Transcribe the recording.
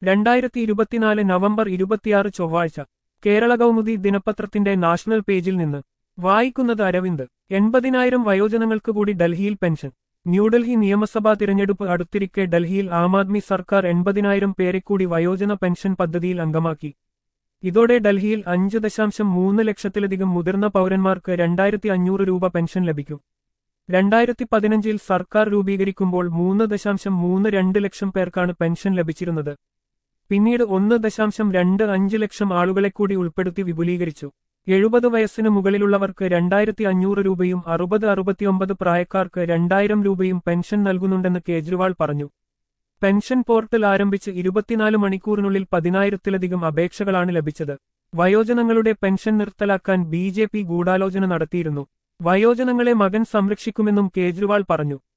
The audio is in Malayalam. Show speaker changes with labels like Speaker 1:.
Speaker 1: രണ്ടായിരത്തി ഇരുപത്തിനാല് നവംബർ ഇരുപത്തിയാറ് ചൊവ്വാഴ്ച കേരള കൗമുദി ദിനപത്രത്തിന്റെ നാഷണൽ പേജിൽ നിന്ന് വായിക്കുന്നത് അരവിന്ദ് എൺപതിനായിരം വയോജനങ്ങൾക്ക് കൂടി ഡൽഹിയിൽ പെൻഷൻ ന്യൂഡൽഹി നിയമസഭാ തിരഞ്ഞെടുപ്പ് അടുത്തിരിക്കെ ഡൽഹിയിൽ ആം ആദ്മി സർക്കാർ എൺപതിനായിരം പേരെ കൂടി വയോജന പെൻഷൻ പദ്ധതിയിൽ അംഗമാക്കി ഇതോടെ ഡൽഹിയിൽ അഞ്ച് ദശാംശം മൂന്ന് ലക്ഷത്തിലധികം മുതിർന്ന പൗരന്മാർക്ക് രണ്ടായിരത്തി അഞ്ഞൂറ് രൂപ പെൻഷൻ ലഭിക്കും രണ്ടായിരത്തി പതിനഞ്ചിൽ സർക്കാർ രൂപീകരിക്കുമ്പോൾ മൂന്ന് ദശാംശം മൂന്ന് രണ്ട് ലക്ഷം പേർക്കാണ് പെൻഷൻ ലഭിച്ചിരുന്നത് പിന്നീട് ഒന്ന് ദശാംശം രണ്ട് അഞ്ച് ലക്ഷം ആളുകളെ കൂടി ഉൾപ്പെടുത്തി വിപുലീകരിച്ചു എഴുപത് വയസ്സിന് മുകളിലുള്ളവർക്ക് രണ്ടായിരത്തി അഞ്ഞൂറ് രൂപയും അറുപത് അറുപത്തിയൊമ്പത് പ്രായക്കാർക്ക് രണ്ടായിരം രൂപയും പെൻഷൻ നൽകുന്നുണ്ടെന്ന് കേജ്രിവാൾ പറഞ്ഞു പെൻഷൻ പോർട്ടൽ ആരംഭിച്ച് ഇരുപത്തിനാല് മണിക്കൂറിനുള്ളിൽ പതിനായിരത്തിലധികം അപേക്ഷകളാണ് ലഭിച്ചത് വയോജനങ്ങളുടെ പെൻഷൻ നിർത്തലാക്കാൻ ബി ജെ പി ഗൂഢാലോചന നടത്തിയിരുന്നു വയോജനങ്ങളെ മകൻ സംരക്ഷിക്കുമെന്നും കേജ്രിവാൾ പറഞ്ഞു